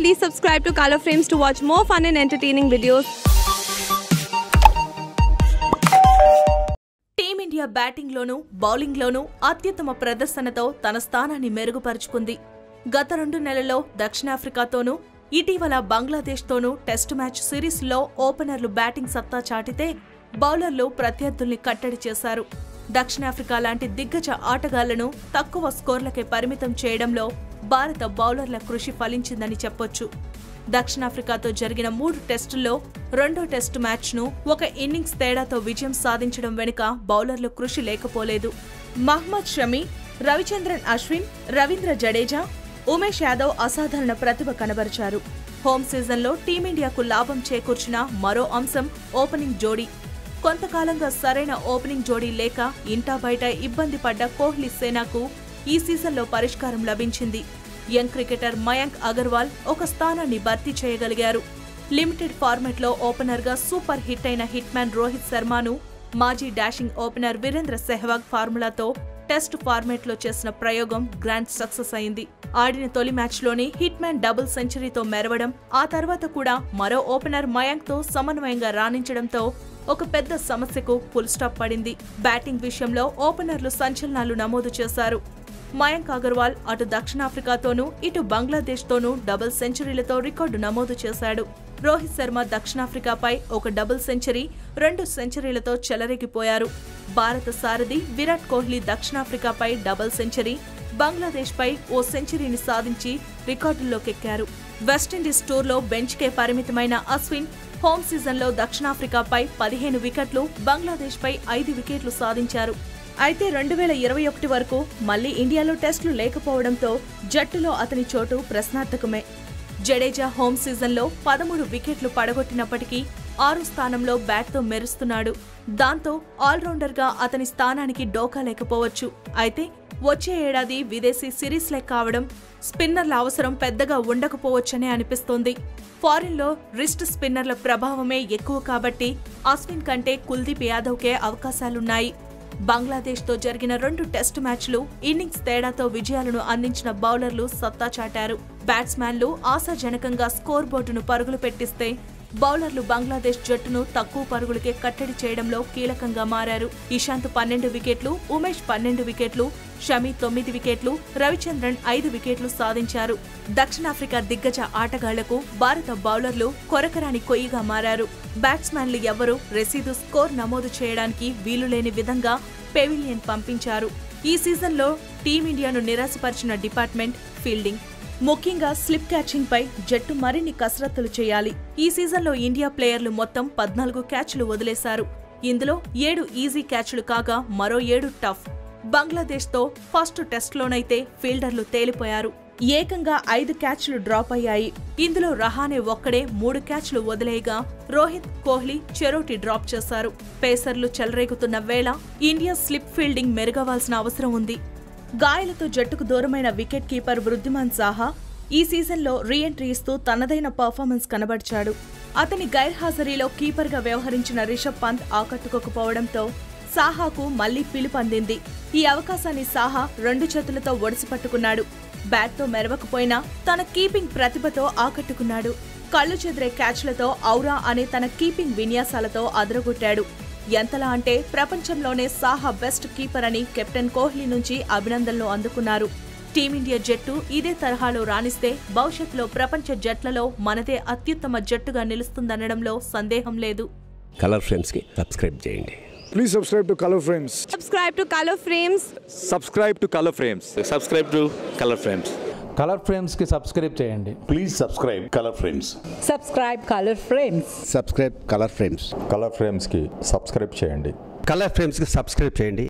please subscribe to Color Frames to watch more fun and entertaining videos. Team India బ్యాటింగ్లోనూ బౌలింగ్లోనూ అత్యుత్తమ ప్రదర్శనతో తన స్థానాన్ని మెరుగుపరుచుకుంది గత రెండు నెలల్లో దక్షిణాఫ్రికాతోనూ ఇటీవల బంగ్లాదేశ్తోనూ టెస్టు మ్యాచ్ సిరీస్లో ఓపెనర్లు బ్యాటింగ్ సత్తా చాటితే బౌలర్లు ప్రత్యర్థుల్ని కట్టడి చేశారు దక్షిణాఫ్రికా లాంటి దిగ్గజ ఆటగాళ్లను తక్కువ స్కోర్లకే పరిమితం చేయడంలో భారత బౌలర్ల కృషి ఫలించిందని చెప్పొచ్చు దక్షిణాఫ్రికాతో జరిగిన మూడు టెస్టుల్లో రెండో టెస్టు మ్యాచ్ను ఒక ఇన్నింగ్స్ తేడాతో విజయం సాధించడం వెనుక బౌలర్ల కృషి లేకపోలేదు మహ్మద్ షమి రవిచంద్రన్ అశ్విన్ రవీంద్ర జడేజా ఉమేష్ యాదవ్ అసాధారణ ప్రతిభ కనబరిచారు హోమ్ సీజన్లో టీమిండియాకు లాభం చేకూర్చిన మరో అంశం ఓపెనింగ్ జోడీ కొంతకాలంగా సరైన ఓపెనింగ్ జోడీ లేక ఇంటా బయట ఇబ్బంది పడ్డ కోహ్లీ సేనాకు ఈ సీజన్లో పరిష్కారం లభించింది యంగ్ క్రికెటర్ మయాంక్ అగర్వాల్ ఒక స్థానాన్ని భర్తీ చేయగలిగారు లిమిటెడ్ ఫార్మెట్లో ఓపెనర్గా సూపర్ హిట్ అయిన హిట్ మ్యాన్ రోహిత్ శర్మను మాజీ డాషింగ్ ఓపెనర్ వీరేంద్ర సెహ్వాగ్ ఫార్ములాతో టెస్ట్ ఫార్మాట్లో చేసిన ప్రయోగం గ్రాండ్ సక్సెస్ అయింది ఆడిన తొలి మ్యాచ్లోనే హిట్ మ్యాన్ డబుల్ సెంచరీతో మెరవడం ఆ తర్వాత కూడా మరో ఓపెనర్ మయాంక్తో సమన్వయంగా రాణించడంతో ఒక పెద్ద సమస్యకు ఫుల్ స్టాప్ పడింది బ్యాటింగ్ విషయంలో ఓపెనర్లు సంచలనాలు నమోదు చేశారు మయాంక్ అగర్వాల్ అటు దక్షిణాఫ్రికాతోనూ ఇటు బంగ్లాదేశ్తోనూ డబుల్ సెంచరీలతో రికార్డు నమోదు చేశాడు రోహిత్ శర్మ దక్షిణాఫ్రికాపై ఒక డబుల్ సెంచరీ రెండు సెంచరీలతో చెలరేగిపోయారు భారత సారథి విరాట్ కోహ్లీ దక్షిణాఫ్రికాపై డబుల్ సెంచరీ బంగ్లాదేశ్పై ఓ సెంచరీని సాధించి రికార్డుల్లోకెక్కారు వెస్టిండీస్ టూర్లో బెంచ్కే పరిమితమైన అశ్విన్ హోమ్ సీజన్లో దక్షిణాఫ్రికాపై పదిహేను వికెట్లు బంగ్లాదేశ్పై ఐదు వికెట్లు సాధించారు అయితే రెండు వేల ఇరవై ఒకటి వరకు మళ్లీ ఇండియాలో టెస్టులు లేకపోవడంతో జట్టులో అతని చోటు ప్రశ్నార్థకమే జడేజా హోమ్ సీజన్లో పదమూడు వికెట్లు పడగొట్టినప్పటికీ ఆరు స్థానంలో బ్యాట్తో మెరుస్తున్నాడు దాంతో ఆల్రౌండర్గా అతని స్థానానికి డోకా లేకపోవచ్చు అయితే వచ్చే ఏడాది విదేశీ సిరీస్లే కావడం స్పిన్నర్ల అవసరం పెద్దగా ఉండకపోవచ్చనే అనిపిస్తోంది ఫారిన్లో రిస్ట్ స్పిన్నర్ల ప్రభావమే ఎక్కువ కాబట్టి అశ్విన్ కంటే కుల్దీప్ యాదవ్కే అవకాశాలున్నాయి బంగ్లాదేశ్తో జరిగిన రెండు టెస్టు మ్యాచ్లు ఇన్నింగ్స్ తేడాతో విజయాలను అందించిన బౌలర్లు సత్తా చాటారు బ్యాట్స్మెన్లు ఆశాజనకంగా స్కోర్ బోర్డును పరుగులు పెట్టిస్తే బౌలర్లు బంగ్లాదేశ్ జట్టును తక్కువ పరుగులకే కట్టడి చేయడంలో కీలకంగా మారారు ఇషాంత్ పన్నెండు వికెట్లు ఉమేష్ పన్నెండు వికెట్లు షమి తొమ్మిది వికెట్లు రవిచంద్రన్ ఐదు వికెట్లు సాధించారు దక్షిణాఫ్రికా దిగ్గజ ఆటగాళ్లకు భారత బౌలర్లు కొరకరాని కొయ్యిగా మారారు బ్యాట్స్మెన్లు ఎవరూ రసీదు స్కోర్ నమోదు చేయడానికి వీలులేని విధంగా పెవిలియన్ పంపించారు ఈ సీజన్లో టీమిండియాను నిరాశపరిచిన డిపార్ట్మెంట్ ఫీల్డింగ్ ముఖ్యంగా స్లిప్ క్యాచింగ్ పై జట్టు మరిన్ని కసరత్తులు చేయాలి ఈ సీజన్లో ఇండియా ప్లేయర్లు మొత్తం పద్నాలుగు క్యాచ్లు వదిలేశారు ఇందులో ఏడు ఈజీ క్యాచ్లు కాగా మరో ఏడు టఫ్ బంగ్లాదేశ్తో ఫస్ట్ టెస్ట్లోనైతే ఫీల్డర్లు తేలిపోయారు ఏకంగా ఐదు క్యాచ్లు డ్రాప్ అయ్యాయి ఇందులో రహానే ఒక్కడే మూడు క్యాచ్లు వదిలేయగా రోహిత్ కోహ్లీ చెరోటి డ్రాప్ చేశారు పేసర్లు చెలరేగుతున్న వేళ ఇండియా స్లిప్ ఫీల్డింగ్ మెరుగవాల్సిన అవసరం ఉంది గాయాలతో జట్టుకు దూరమైన వికెట్ కీపర్ వృద్ధిమాన్ సాహా ఈ సీజన్లో రీఎంట్రీ ఇస్తూ తనదైన పర్ఫార్మెన్స్ కనబర్చాడు అతని గైర్హాజరీలో కీపర్గా వ్యవహరించిన రిషబ్ పంత్ ఆకట్టుకోకపోవడంతో సాహాకు మళ్లీ పిలుపందింది ఈ అవకాశాన్ని సాహా రెండు చేతులతో ఒడిసి పట్టుకున్నాడు బ్యాట్తో మెరవకపోయినా తన కీపింగ్ ప్రతిభతో ఆకట్టుకున్నాడు కళ్ళు చెదిరే క్యాచ్లతో ఔరా అనే తన కీపింగ్ విన్యాసాలతో అదరగొట్టాడు ఎంతలా అంటే ప్రపంచంలోనే సాహా బెస్ట్ కీపర్ అని కెప్టెన్ కోహ్లీ నుంచి అభినందనలు అందుకున్నారు టీమిండియా జట్టు ఇదే తరహాలో రాణిస్తే భవిష్యత్తులో ప్రపంచ జట్లలో మనదే అత్యుత్తమ జట్టుగా నిలుస్తుందనడంలో సందేహం లేదు కలర్ ఫ్రేమ్స్కి సబ్స్క్రైబ్ చేయండి Please subscribe to Color Frames. Subscribe to Color Frames. subscribe to color frames subscribe to color frames Color ఫ్రేమ్స్కి సబ్స్క్రైబ్ చేయండి Please subscribe Color Frames. subscribe color frames subscribe Color Frames Color ఫ్రేమ్స్కి subscribe చేయండి Color ఫ్రేమ్స్కి subscribe చేయండి